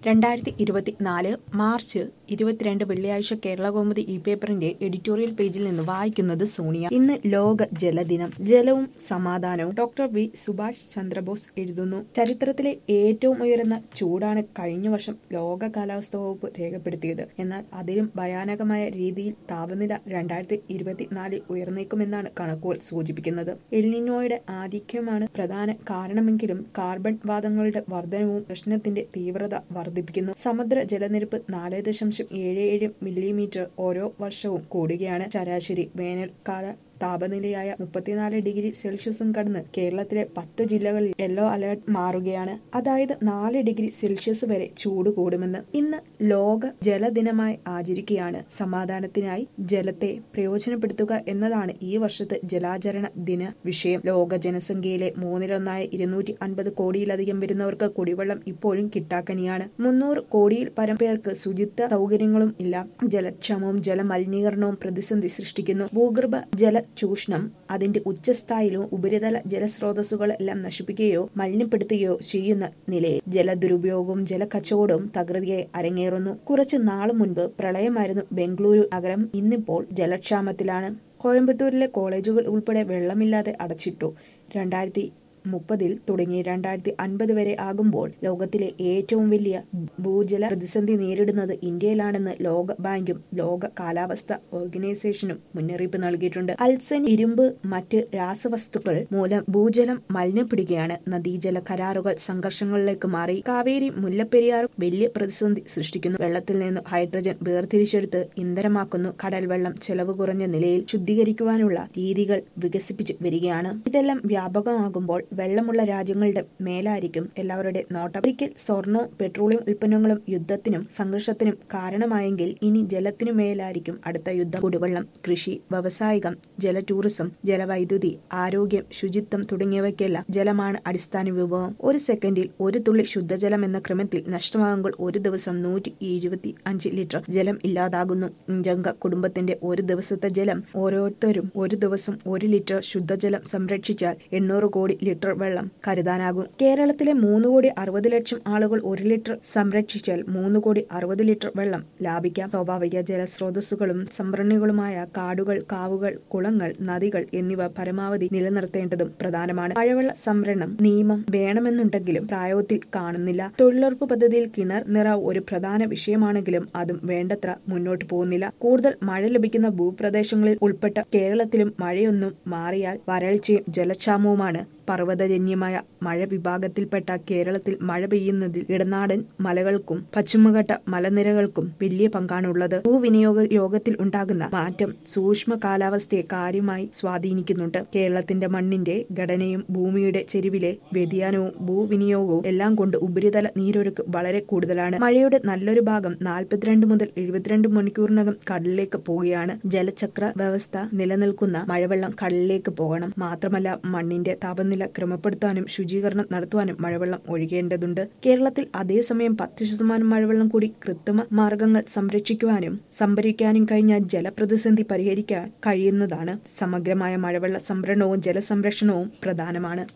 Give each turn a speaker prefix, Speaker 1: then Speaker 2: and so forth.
Speaker 1: രണ്ടായിരത്തി ഇരുപത്തിനാല് മാർച്ച് ഇരുപത്തിരണ്ട് വെള്ളിയാഴ്ച കേരളകൗമുദി ഇ പേപ്പറിന്റെ എഡിറ്റോറിയൽ പേജിൽ നിന്ന് വായിക്കുന്നത് സോണിയ ഇന്ന് ലോക ജലദിനം ജലവും സമാധാനവും ഡോക്ടർ വി സുഭാഷ് ചന്ദ്രബോസ് എഴുതുന്നു ചരിത്രത്തിലെ ഏറ്റവും ഉയർന്ന ചൂടാണ് കഴിഞ്ഞ വർഷം ലോക കാലാവസ്ഥാ വകുപ്പ് രേഖപ്പെടുത്തിയത് എന്നാൽ അതിലും ഭയാനകമായ രീതിയിൽ താപനില രണ്ടായിരത്തി ഇരുപത്തിനാലിൽ ഉയർന്നേക്കുമെന്നാണ് കണക്കുകൾ സൂചിപ്പിക്കുന്നത് എൽനിനോയുടെ ആധിക്യമാണ് പ്രധാന കാരണമെങ്കിലും കാർബൺ വാതങ്ങളുടെ വർധനവും പ്രശ്നത്തിന്റെ തീവ്രത വർദ്ധിപ്പിക്കുന്നു സമുദ്ര ജലനിരപ്പ് നാല് ദശാംശം ഏഴ് ഏഴ് മില്ലിമീറ്റർ ഓരോ വർഷവും കൂടുകയാണ് ശരാശരി വേനൽക്കാല താപനിലയായ മുപ്പത്തിനാല് ഡിഗ്രി സെൽഷ്യസും കടന്ന് കേരളത്തിലെ പത്ത് ജില്ലകളിൽ യെല്ലോ അലേർട്ട് മാറുകയാണ് അതായത് നാല് ഡിഗ്രി സെൽഷ്യസ് വരെ ചൂട് കൂടുമെന്ന് ഇന്ന് ലോക ജലദിനമായി ആചരിക്കുകയാണ് സമാധാനത്തിനായി ജലത്തെ പ്രയോജനപ്പെടുത്തുക എന്നതാണ് ഈ വർഷത്തെ ജലാചരണ ദിന വിഷയം ലോക ജനസംഖ്യയിലെ മൂന്നിലൊന്നായ ഇരുന്നൂറ്റി അൻപത് കോടിയിലധികം വരുന്നവർക്ക് കുടിവെള്ളം ഇപ്പോഴും കിട്ടാക്കനിയാണ് മുന്നൂറ് കോടിയിൽ പരം പേർക്ക് ശുചിത്വ സൗകര്യങ്ങളും ഇല്ല ജലക്ഷാമവും ജലമലിനീകരണവും പ്രതിസന്ധി സൃഷ്ടിക്കുന്നു ഭൂഗർഭ ജല ചൂഷണം അതിന്റെ ഉച്ചസ്ഥായിലും ഉപരിതല ജലസ്രോതസ്സുകളെല്ലാം നശിപ്പിക്കുകയോ മലിനപ്പെടുത്തുകയോ ചെയ്യുന്ന നിലയിൽ ജലദുരുപയോഗവും ജലക്കച്ചവടവും തകൃതിയായി അരങ്ങേറുന്നു കുറച്ചു നാളു മുൻപ് പ്രളയമായിരുന്നു ബംഗളൂരു നഗരം ഇന്നിപ്പോൾ ജലക്ഷാമത്തിലാണ് കോയമ്പത്തൂരിലെ കോളേജുകൾ ഉൾപ്പെടെ വെള്ളമില്ലാതെ അടച്ചിട്ടു രണ്ടായിരത്തി മുപ്പതിൽ തുടങ്ങി രണ്ടായിരത്തി അൻപത് വരെ ആകുമ്പോൾ ലോകത്തിലെ ഏറ്റവും വലിയ ഭൂജല പ്രതിസന്ധി നേരിടുന്നത് ഇന്ത്യയിലാണെന്ന് ലോക ബാങ്കും ലോക കാലാവസ്ഥ ഓർഗനൈസേഷനും മുന്നറിയിപ്പ് നൽകിയിട്ടുണ്ട് അൽസൻ ഇരുമ്പ് മറ്റ് രാസവസ്തുക്കൾ മൂലം ഭൂജലം മലിനപ്പെടുകയാണ് നദീജല കരാറുകൾ സംഘർഷങ്ങളിലേക്ക് മാറി കാവേരി മുല്ലപ്പെരിയാറും വലിയ പ്രതിസന്ധി സൃഷ്ടിക്കുന്നു വെള്ളത്തിൽ നിന്ന് ഹൈഡ്രജൻ വേർതിരിച്ചെടുത്ത് ഇന്ധനമാക്കുന്നു കടൽ വെള്ളം ചെലവ് കുറഞ്ഞ നിലയിൽ ശുദ്ധീകരിക്കുവാനുള്ള രീതികൾ വികസിപ്പിച്ചു വരികയാണ് ഇതെല്ലാം വ്യാപകമാകുമ്പോൾ വെള്ളമുള്ള രാജ്യങ്ങളുടെ മേലായിരിക്കും എല്ലാവരുടെ നോട്ടം ഒരിക്കൽ സ്വർണോ പെട്രോളിയം ഉൽപ്പന്നങ്ങളും യുദ്ധത്തിനും സംഘർഷത്തിനും കാരണമായെങ്കിൽ ഇനി ജലത്തിനു മേലായിരിക്കും അടുത്ത യുദ്ധം കുടിവെള്ളം കൃഷി വ്യവസായികം ജല ടൂറിസം ജലവൈദ്യുതി ആരോഗ്യം ശുചിത്വം തുടങ്ങിയവയ്ക്കെല്ലാം ജലമാണ് അടിസ്ഥാന വിഭവം ഒരു സെക്കൻഡിൽ ഒരു തുള്ളി ശുദ്ധജലം എന്ന ക്രമത്തിൽ നഷ്ടമാകുമ്പോൾ ഒരു ദിവസം നൂറ്റി ഇരുപത്തി അഞ്ച് ലിറ്റർ ജലം ഇല്ലാതാകുന്നു അഞ്ചംഗ കുടുംബത്തിന്റെ ഒരു ദിവസത്തെ ജലം ഓരോരുത്തരും ഒരു ദിവസം ഒരു ലിറ്റർ ശുദ്ധജലം സംരക്ഷിച്ചാൽ എണ്ണൂറ് കോടി ലിറ്റർ വെള്ളം കരുതാനാകും കേരളത്തിലെ മൂന്ന് കോടി അറുപത് ലക്ഷം ആളുകൾ ഒരു ലിറ്റർ സംരക്ഷിച്ചാൽ മൂന്ന് കോടി അറുപത് ലിറ്റർ വെള്ളം ലാഭിക്കാം സ്വാഭാവിക ജലസ്രോതസ്സുകളും സംഭരണികളുമായ കാടുകൾ കാവുകൾ കുളങ്ങൾ നദികൾ എന്നിവ പരമാവധി നിലനിർത്തേണ്ടതും പ്രധാനമാണ് മഴവെള്ള സംഭരണം നിയമം വേണമെന്നുണ്ടെങ്കിലും പ്രായോഗത്തിൽ കാണുന്നില്ല തൊഴിലുറപ്പ് പദ്ധതിയിൽ കിണർ നിറ ഒരു പ്രധാന വിഷയമാണെങ്കിലും അതും വേണ്ടത്ര മുന്നോട്ട് പോകുന്നില്ല കൂടുതൽ മഴ ലഭിക്കുന്ന ഭൂപ്രദേശങ്ങളിൽ ഉൾപ്പെട്ട കേരളത്തിലും മഴയൊന്നും മാറിയാൽ വരൾച്ചയും ജലക്ഷാമവുമാണ് പർവ്വതജന്യമായ മഴ വിഭാഗത്തിൽപ്പെട്ട കേരളത്തിൽ മഴ പെയ്യുന്നതിൽ ഇടനാടൻ മലകൾക്കും പശ്ചിമഘട്ട മലനിരകൾക്കും വലിയ പങ്കാണുള്ളത് ഭൂവിനിയോഗ യോഗത്തിൽ ഉണ്ടാകുന്ന മാറ്റം സൂക്ഷ്മ കാലാവസ്ഥയെ കാര്യമായി സ്വാധീനിക്കുന്നുണ്ട് കേരളത്തിന്റെ മണ്ണിന്റെ ഘടനയും ഭൂമിയുടെ ചെരുവിലെ വ്യതിയാനവും ഭൂവിനിയോഗവും എല്ലാം കൊണ്ട് ഉപരിതല നീരൊഴുക്ക് വളരെ കൂടുതലാണ് മഴയുടെ നല്ലൊരു ഭാഗം നാൽപ്പത്തിരണ്ട് മുതൽ എഴുപത്തിരണ്ട് മണിക്കൂറിനകം കടലിലേക്ക് പോവുകയാണ് ജലചക്ര വ്യവസ്ഥ നിലനിൽക്കുന്ന മഴവെള്ളം കടലിലേക്ക് പോകണം മാത്രമല്ല മണ്ണിന്റെ താപനില ക്രമപ്പെടുത്താനും ശുചീകരണം നടത്തുവാനും മഴവെള്ളം ഒഴുകേണ്ടതുണ്ട് കേരളത്തിൽ അതേസമയം പത്ത് ശതമാനം മഴവെള്ളം കൂടി കൃത്രിമ മാർഗങ്ങൾ സംരക്ഷിക്കുവാനും സംഭരിക്കാനും കഴിഞ്ഞാൽ ജലപ്രതിസന്ധി പരിഹരിക്കാൻ കഴിയുന്നതാണ് സമഗ്രമായ മഴവെള്ള സംഭരണവും ജലസംരക്ഷണവും പ്രധാനമാണ്